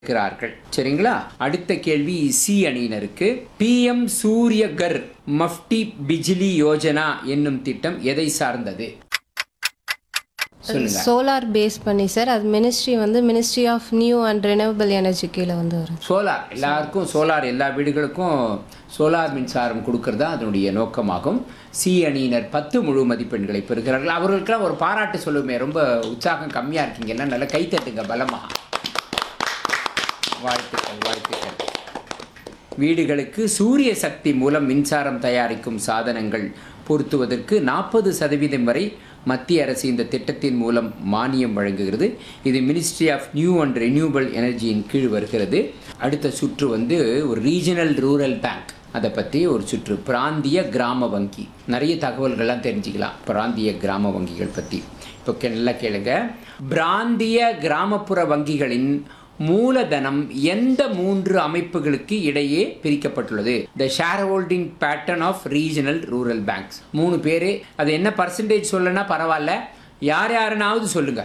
இருக்கிறார்கள் சரிங்களா அடுத்த கேள்வி சி அணியினருக்கு பிஎம் சூரியகர் மஃப்டி பிஜிலி யோஜனா என்னும் திட்டம் எதை சார்ந்தது சொல்லுங்க சோலார் பேஸ் பண்ணி சார் அது மினிஸ்ட்ரி வந்து ministry of new and renewable energy கீழே வந்து வரும் சோலார் எல்லாருக்கும் சோலார் எல்லா வீடுகளுக்கும் சோலார் மின்சாரம் கொடுக்கறது தான் அதனுடைய நோக்கமாகும் சி அணியினர் பத்து முழு மதிப்பெண்களை பெறுகிறார்கள் அவர்களுக்கெல்லாம் ஒரு பாராட்டு சொல்லுமே ரொம்ப உற்சாகம் கம்மியாக இருக்கீங்கன்னா நல்லா கைத்தட்டுங்க பலமா வாழ்த்துக்கள் வாழ்த்துக்கள் வீடுகளுக்கு சூரிய சக்தி மூலம் மின்சாரம் தயாரிக்கும் சாதனங்கள் பொருத்துவதற்கு நாற்பது சதவீதம் வரை மத்திய அரசு இந்த திட்டத்தின் மூலம் மானியம் வழங்குகிறது இது ministry of new and renewable எனர்ஜியின் கீழ் வருகிறது அடுத்த சுற்று வந்து ஒரு ரீஜனல் ரூரல் பேங்க் அதை பற்றி ஒரு சுற்று பிராந்திய கிராம வங்கி நிறைய தகவல்கள்லாம் தெரிஞ்சுக்கலாம் பிராந்திய கிராம வங்கிகள் பற்றி இப்போ கே- நல்லா கேளுங்க பிராந்திய கிராமப்புற வங்கிகளின் மூலதனம் எந்த மூன்று அமைப்புகளுக்கு இடையே பிரிக்கப்பட்டுள்ளது the shareholding pattern of regional rural banks மூணு பேர் அது என்ன பர்சன்டேஜ் சொல்லனா பரவாயில்ல யார் யாருனாவது சொல்லுங்க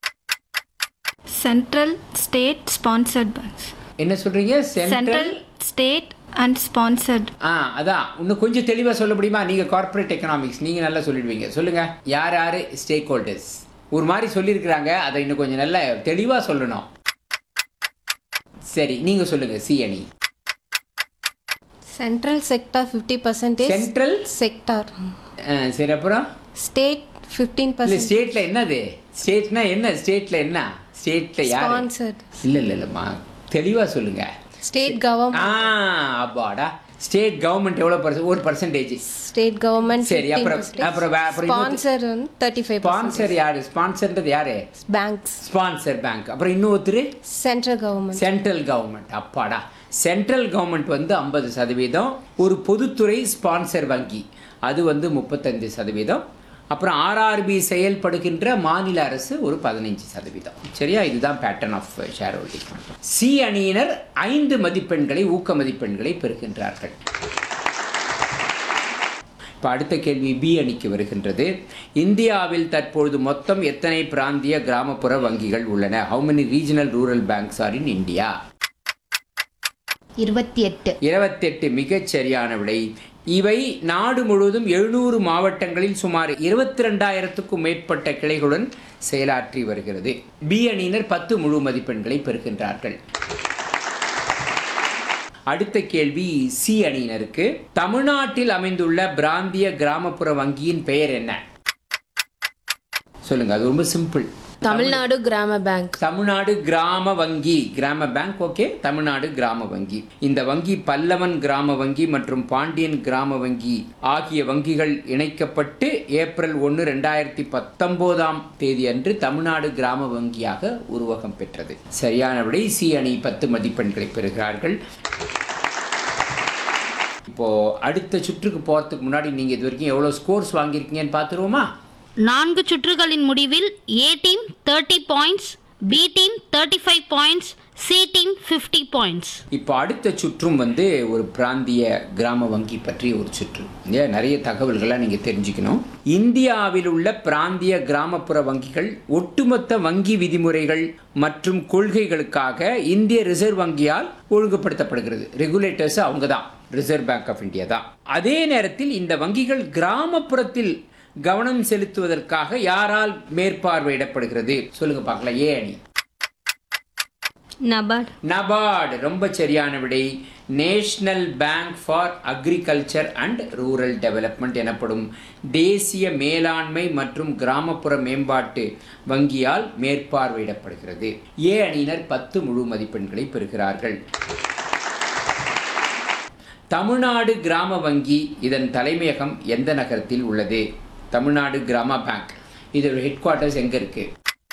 Central State Sponsored Banks. என்ன சொல்றீங்க central Central State and Sponsored. ஆ அதான் இன்னும் கொஞ்சம் தெளிவாக சொல்ல முடியுமா நீங்கள் கார்ப்பரேட் எக்கனாமிக்ஸ் நீங்கள் நல்லா சொல்லிடுவீங்க சொல்லுங்க யார் யார் ஸ்டேக் ஹோல்டர்ஸ் ஒரு மாதிரி சொல்லியிருக்கிறாங்க அதை இன்னும் கொஞ்சம் நல்லா தெளிவாக சொல்லணும் சரி நீங்கள் சொல்லுங்க சி அணி central sector fifty percentage central sector சரி அப்புறம் ஸ்டேட் ஃபிஃப்டீன் இல்ல பர்சன்ட் ஸ்டேட்ல என்னது ஸ்டேட்னா என்ன ஸ்டேட்ல என்ன ஸ்டேட்ல யாரு ஸ்பான்சர்ட் இல்ல இல்ல இல்லம்மா தெளிவா சொல்லுங்க ஸ்டேட் கவர்மெண்ட் ஆ அப்பாடா ஸ்டேட் கவர்மெண்ட் எவ்வளவு பர்சன்ட் ஒரு பர்சன்டேஜ் ஸ்டேட் கவர்மெண்ட் சரி, அப்புறம்- அப்புறம் வே- அப்புறம் இன்னொரு- ஸ்பான்சர் வந்து தேர்ட்டி ஃபைவ் ஸ்பான்சர் யாரு ஸ்பான்சர்ன்றது யாரு பேங்க்ஸ் ஸ்பான்சர் பேங்க் அப்புறம் இன்னொருத்தர் சென்ட்ரல் கவர்மெண்ட் சென்ட்ரல் கவர்மெண்ட் அப்பாடா சென்ட்ரல் கவர்மெண்ட் வந்து ஐம்பது சதவீதம் ஒரு பொதுத்துறை ஸ்பான்சர் வங்கி அது வந்து முப்பத்தஞ்சு சதவீதம் அப்புறம் ஆர்ஆர்பி செயல்படுகின்ற மாநில அரசு ஒரு பதினைஞ்சு சதவீதம் சரியா இதுதான் pattern of shareholding C அணியினர் ஐந்து மதிப்பெண்களை ஊக்க மதிப்பெண்களை பெறுகின்றார்கள் இப்போ அடுத்த கேள்வி பி அணிக்கு வருகின்றது இந்தியாவில் தற்பொழுது மொத்தம் எத்தனை பிராந்திய கிராமப்புற வங்கிகள் உள்ளன how many regional rural banks are in India இருபத்தி எட்டு இருபத்தெட்டு மிகச் சரியான விடை இவை நாடு முழுவதும் எழுநூறு மாவட்டங்களில் சுமார் இருபத்தி ரெண்டாயிரத்துக்கும் மேற்பட்ட கிளைகளுடன் செயலாற்றி வருகிறது பி அணியினர் பத்து முழு மதிப்பெண்களை பெறுகின்றார்கள் அடுத்த கேள்வி சி அணியினருக்கு தமிழ்நாட்டில் அமைந்துள்ள பிராந்திய கிராமப்புற வங்கியின் பெயர் என்ன சொல்லுங்க அது ரொம்ப சிம்பிள் தமிழ்நாடு கிராம பேங்க் தமிழ்நாடு கிராம வங்கி கிராம பேங்க் ஓகே தமிழ்நாடு கிராம வங்கி இந்த வங்கி பல்லவன் கிராம வங்கி மற்றும் பாண்டியன் கிராம வங்கி ஆகிய வங்கிகள் இணைக்கப்பட்டு ஏப்ரல் ஒன்று ரெண்டாயிரத்தி பத்தொன்பதாம் தேதி அன்று தமிழ்நாடு கிராம வங்கியாக உருவகம் பெற்றது சரியான விடை சி அணி பத்து மதிப்பெண்களை பெறுகிறார்கள் இப்போ அடுத்த சுற்றுக்கு போறதுக்கு முன்னாடி நீங்க இது வரைக்கும் எவ்வளவு ஸ்கோர்ஸ் வாங்கியிருக்கீங்கன்னு பார்த்துருவோமா நான்கு சுற்றுகளின் முடிவில் A team thirty points B team thirty five points C team fifty points இப்போ அடுத்த சுற்றும் வந்து ஒரு பிராந்திய கிராம வங்கி பற்றிய ஒரு சுற்று இங்க நிறைய தகவல்களை நீங்கள் தெரிஞ்சுக்கணும் இந்தியாவில் உள்ள பிராந்திய கிராமப்புற வங்கிகள் ஒட்டுமொத்த வங்கி விதிமுறைகள் மற்றும் கொள்கைகளுக்காக இந்திய ரிசர்வ் வங்கியால் ஒழுங்குபடுத்தப்படுகிறது ரெகுலேட்டர்ஸ் அவங்க தான் ரிசர்வ் பேங்க் ஆஃப் இந்தியா தான் அதே நேரத்தில் இந்த வங்கிகள் கிராமப்புறத்தில் கவனம் செலுத்துவதற்காக யாரால் மேற்பார்வையிடப்படுகிறது சொல்லுங்க பார்க்கலாம் ஏ அணி NABARD. நபார்டு ரொம்ப சரியான விடை national bank for agriculture and rural development எனப்படும் தேசிய மேலாண்மை மற்றும் கிராமப்புற மேம்பாட்டு வங்கியால் மேற்பார்வையிடப்படுகிறது ஏ அணியினர் பத்து முழு மதிப்பெண்களை பெறுகிறார்கள் தமிழ்நாடு கிராம வங்கி இதன் தலைமையகம் எந்த நகரத்தில் உள்ளது தமிழ்நாடு கிராம பேங்க் இதோட ஹெட் குவார்ட்டர்ஸ் எங்க இருக்கு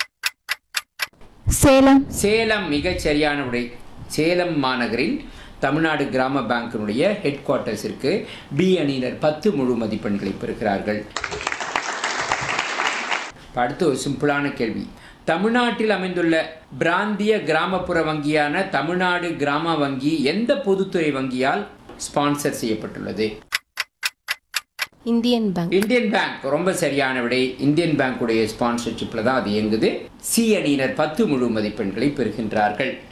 சேலம் சேலம் மிகச் சரியான விடை சேலம் மாநகரில் தமிழ்நாடு கிராம பேங்கினுடைய ஹெட் குவார்ட்டர்ஸ் இருக்கு பி அணியினர் பத்து முழு மதிப்பெண்களை பெறுகிறார்கள் இப்ப அடுத்து ஒரு சிம்பிளான கேள்வி தமிழ்நாட்டில் அமைந்துள்ள பிராந்திய கிராமப்புற வங்கியான தமிழ்நாடு கிராம வங்கி எந்த பொதுத்துறை வங்கியால் ஸ்பான்சர் செய்யப்பட்டுள்ளது இந்தியன் பேங்க் இந்தியன் பேங்க் ரொம்ப சரியான விடை இந்தியன் பேங்க்குடைய ஸ்பான்சர்ஷிப்பில் தான் அது இயங்குது சி அணியினர் பத்து முழு மதிப்பெண்களை பெறுகின்றார்கள்